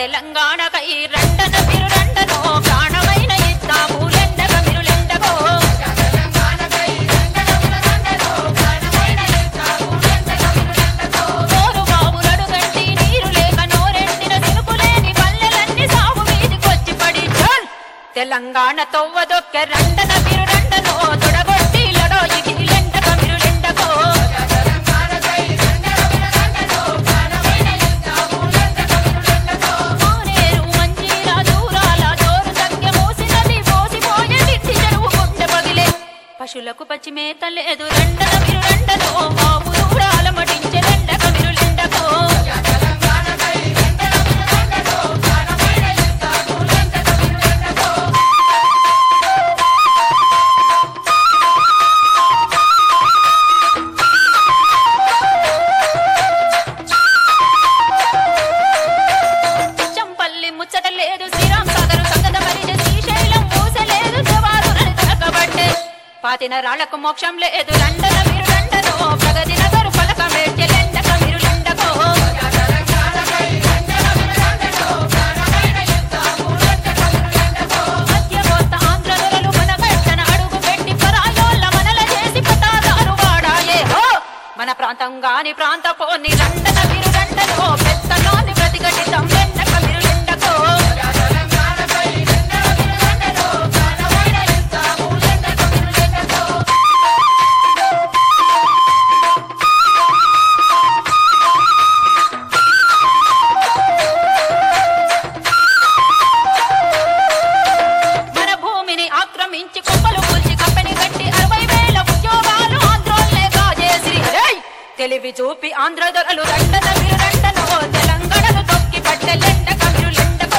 తెలంగాణకై రండన మీరు రండనో ప్రాణమైన ఇస్తాము లెండక మీరు లెండకో నోరు బాబులడు గట్టి నీరు లేక నోరెండిన సినుకులేని పల్లెలన్నీ సాగు మీదికొచ్చి పడి చల్! తెలంగాణ తొవ్వదొక్క రండన మీరు రండనో తొడగొట్టి లడో ఇగిరి లెండక మీరు లెండకో మానేరు మంజీర దూరాల జోరు సంఖ్య మోసినది మోసిపోయే నిత్తి చెరువు గుండె పగిలే పశులకు పచ్చి మేత లేదు రెండన మీరు రెండనో బాబు దూరాల మటించే రెండక మీరు లెండకో చంపల్లి ముచ్చట లేదు శ్రీరామ్ సాగర్ సంగద మరిజ శ్రీశైలం మూసలేదు జవారులని తలకబట్టే పాతిన రాళ్లకు మోక్షం లేదు లండన మీరు లండనో ప్రగతి నగరు పలక మేడ్చె లెండక మీరు లెండకో మధ్య కోస్త ఆంధ్ర దొరలు మన గట్టన అడుగు పెట్టి పరాయోళ్ళ మనల చేసి పతాదారు వాడాయే హో మన ప్రాంతం గాని ప్రాంత పోని లండన మీరు లండనో పెత్తలోని ప్రతిఘటితం లెండక మీరు లెండకో మన భూమిని ఆక్రమించి కుప్పలు కూల్చి కంపెనీ కట్టి అరవై వేల ఉద్యోగాలు ఆంధ్రోళ్ళే కాజేసి రేయ్! తెలివి చూపి ఆంధ్ర దొరలు రండన మీరు రండనో తెలంగాణను తొక్కి పట్టె లెండక మీరు లెండకో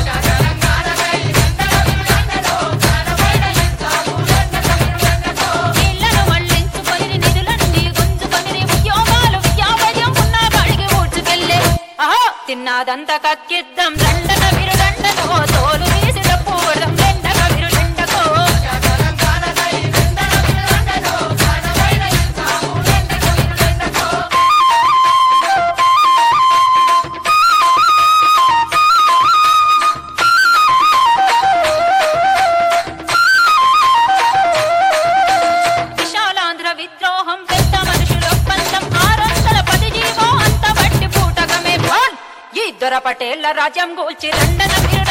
నీళ్లను మళ్లించుకొని నిధులన్నీ గుంజుకొని ఉద్యోగాలు విద్యావైద్యం ఉన్న కాడికి ఊడ్చుకెళ్ళే ఆహా తిన్నాదంతా కక్కిద్దాం రండన మీరు రండనో తోలు తీసి డప్పు కొడదాం లెండక మీరు లెండకో విశాలాంధ్ర విద్రోహం పెద్ద మనుషుల ఒప్పందం ఆరొందల పది జీవో అంత బట్టి పూటకమే భోన్ ఈ దొర పటేళ్ల రాజ్యం గూల్చి రండన మీరు